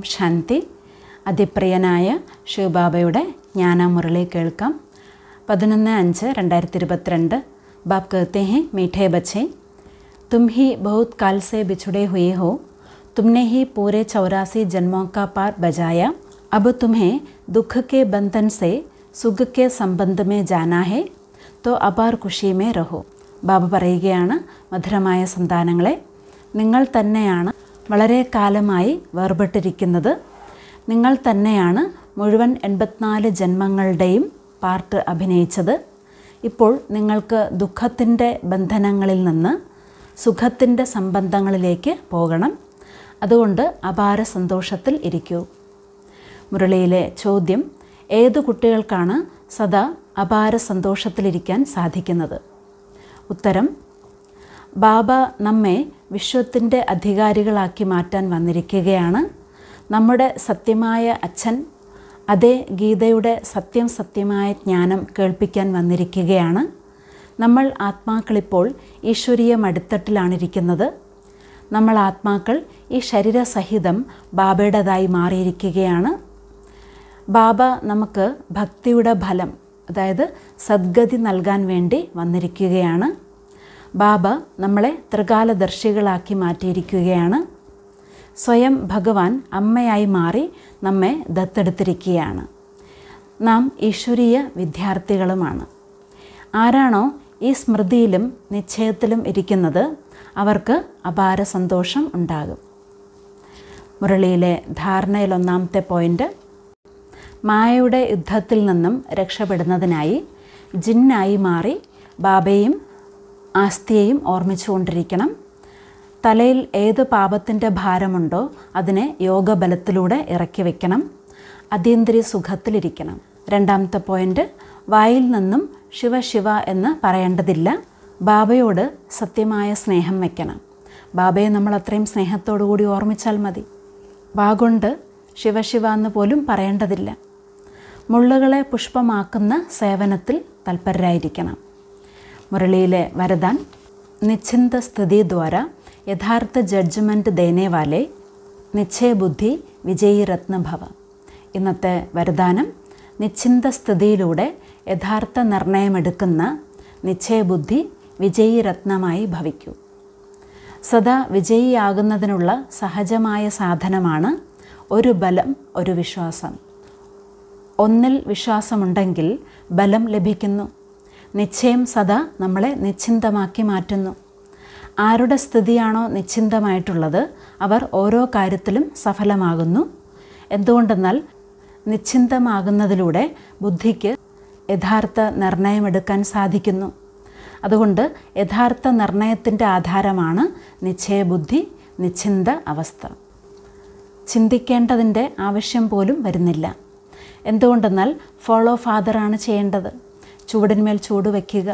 ശാന്തി അതിപ്രിയനായ ശിവബാബയുടെ ജ്ഞാനമുരളി കേൾക്കാം പതിനൊന്ന് അഞ്ച് രണ്ടായിരത്തി ഇരുപത്തിരണ്ട് ബാബ് कहते हैं मीठे बच्चे तुम ही बहुत काल से बिछुड़े हुए हो तुमने ही पूरे चौरासी जन्मों का पार बजाया अब तुम्हें दुख के बंधन से सुख के संबंध में जाना है तो അപാർ ഖുഷിമേ രഹോ ബാബ പറയുകയാണ് മധുരമായ സന്താനങ്ങളെ നിങ്ങൾ തന്നെയാണ് വളരെ കാലമായി വേർപെട്ടിരിക്കുന്നത് നിങ്ങൾ തന്നെയാണ് മുഴുവൻ എൺപത്തിനാല് ജന്മങ്ങളുടെയും പാർട്ട് അഭിനയിച്ചത് ഇപ്പോൾ നിങ്ങൾക്ക് ദുഃഖത്തിൻ്റെ ബന്ധനങ്ങളിൽ നിന്ന് സുഖത്തിൻ്റെ സംബന്ധങ്ങളിലേക്ക് പോകണം അതുകൊണ്ട് അപാര സന്തോഷത്തിൽ ഇരിക്കൂ മുരളിയിലെ ചോദ്യം ഏതു കുട്ടികൾക്കാണ് സദാ അപാര സന്തോഷത്തിലിരിക്കാൻ സാധിക്കുന്നത് ഉത്തരം ബാബ നമ്മെ വിശ്വത്തിൻ്റെ അധികാരികളാക്കി മാറ്റാൻ വന്നിരിക്കുകയാണ് നമ്മുടെ സത്യമായ അച്ഛൻ അതേ ഗീതയുടെ സത്യം സത്യമായ ജ്ഞാനം കേൾപ്പിക്കാൻ വന്നിരിക്കുകയാണ് നമ്മൾ ആത്മാക്കളിപ്പോൾ ഈശ്വരീയ മടിത്തട്ടിലാണിരിക്കുന്നത് നമ്മൾ ആത്മാക്കൾ ഈ ശരീരസഹിതം ബാബയുടേതായി മാറിയിരിക്കുകയാണ് ബാബ നമുക്ക് ഭക്തിയുടെ ഫലം അതായത് സദ്ഗതി നൽകാൻ വേണ്ടി വന്നിരിക്കുകയാണ് ബാബ നമ്മളെ ത്രികാലദർശികളാക്കി മാറ്റിയിരിക്കുകയാണ് സ്വയം ഭഗവാൻ അമ്മയായി മാറി നമ്മെ ദത്തെടുത്തിരിക്കുകയാണ് നാം ഈശ്വരീയ വിദ്യാർത്ഥികളുമാണ് ആരാണോ ഈ സ്മൃതിയിലും നിശ്ചയത്തിലും ഇരിക്കുന്നത് അവർക്ക് അപാര സന്തോഷം ഉണ്ടാകും മുരളിയിലെ ധാരണയിൽ ഒന്നാമത്തെ പോയിൻ്റ് മായയുടെ യുദ്ധത്തിൽ നിന്നും രക്ഷപ്പെടുന്നതിനായി ജിന്നായി മാറി ബാബയും ആസ്തിയെയും ഓർമ്മിച്ചുകൊണ്ടിരിക്കണം തലയിൽ ഏത് പാപത്തിൻ്റെ ഭാരമുണ്ടോ അതിനെ യോഗബലത്തിലൂടെ ഇറക്കി വയ്ക്കണം അതീന്ദ്രിയ സുഖത്തിലിരിക്കണം രണ്ടാമത്തെ പോയിൻ്റ് വായിൽ നിന്നും ശിവ ശിവ എന്ന് പറയേണ്ടതില്ല ബാബയോട് സത്യമായ സ്നേഹം വയ്ക്കണം ബാബയെ നമ്മൾ അത്രയും സ്നേഹത്തോടു കൂടി ഓർമ്മിച്ചാൽ മതി വാഗൊണ്ട് ശിവശിവ എന്ന് പോലും പറയേണ്ടതില്ല മുള്ളുകളെ പുഷ്പമാക്കുന്ന സേവനത്തിൽ തൽപരരായിരിക്കണം മുരളിയിലെ വരദാൻ നിശ്ചിന്ത സ്ഥിതി ദ്വാര യഥാർത്ഥ ജഡ്ജ്മെൻറ്റ് ദേനെ വാലെ നിശ്ചയബുദ്ധി വിജയി രത്നഭവ ഇന്നത്തെ വരദാനം നിശ്ചിന്ത സ്ഥിതിയിലൂടെ യഥാർത്ഥ നിർണയമെടുക്കുന്ന നിശ്ചയബുദ്ധി വിജയി രത്നമായി ഭവിക്കൂ സദാ വിജയിയാകുന്നതിനുള്ള സഹജമായ സാധനമാണ് ഒരു ബലം ഒരു വിശ്വാസം ഒന്നിൽ വിശ്വാസമുണ്ടെങ്കിൽ ബലം ലഭിക്കുന്നു നിശ്ചയം സദാ നമ്മളെ നിശ്ചിന്തമാക്കി മാറ്റുന്നു ആരുടെ സ്ഥിതിയാണോ നിശ്ചിന്തമായിട്ടുള്ളത് അവർ ഓരോ കാര്യത്തിലും സഫലമാകുന്നു എന്തുകൊണ്ടെന്നാൽ നിശ്ചിന്തമാകുന്നതിലൂടെ ബുദ്ധിക്ക് യഥാർത്ഥ നിർണയമെടുക്കാൻ സാധിക്കുന്നു അതുകൊണ്ട് യഥാർത്ഥ നിർണയത്തിൻ്റെ ആധാരമാണ് നിശ്ചയബുദ്ധി നിശ്ചിന്ത അവസ്ഥ ചിന്തിക്കേണ്ടതിൻ്റെ ആവശ്യം പോലും വരുന്നില്ല എന്തുകൊണ്ടെന്നാൽ ഫോളോ ഫാദറാണ് ചെയ്യേണ്ടത് ചൂടിന്മേൽ ചൂട് വയ്ക്കുക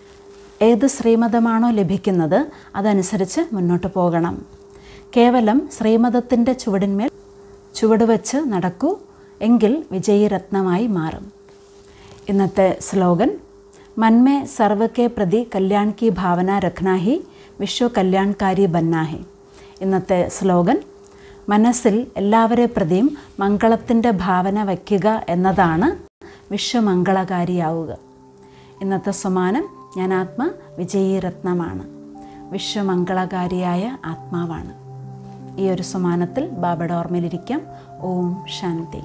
ഏത് ശ്രീമതമാണോ ലഭിക്കുന്നത് അതനുസരിച്ച് മുന്നോട്ട് പോകണം കേവലം ശ്രീമതത്തിൻ്റെ ചുവടിന്മേൽ ചുവട് വെച്ച് നടക്കൂ എങ്കിൽ വിജയരത്നമായി മാറും ഇന്നത്തെ സ്ലോഗൻ മന്മേ സർവക്കെ പ്രതി കല്യാൺ കി ഭാവന രഖ്നാ ഹി വിശ്വ കല്യാൺകാരി ബന്നാ ഹി ഇന്നത്തെ സ്ലോഗൻ മനസ്സിൽ എല്ലാവരെ പ്രതിയും മംഗളത്തിൻ്റെ ഭാവന വയ്ക്കുക എന്നതാണ് വിശ്വമംഗളകാരിയാവുക ഇന്നത്തെ സമാനം ഞാൻ ആത്മ വിജയീരത്നമാണ് വിശ്വമംഗളകാരിയായ ആത്മാവാണ് ഈ ഒരു സമാനത്തിൽ ബാബയുടെ ഓർമ്മയിലിരിക്കാം ഓം ശാന്തി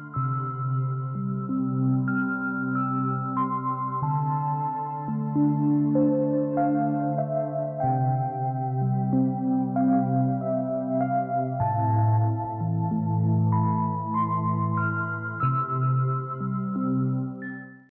thank you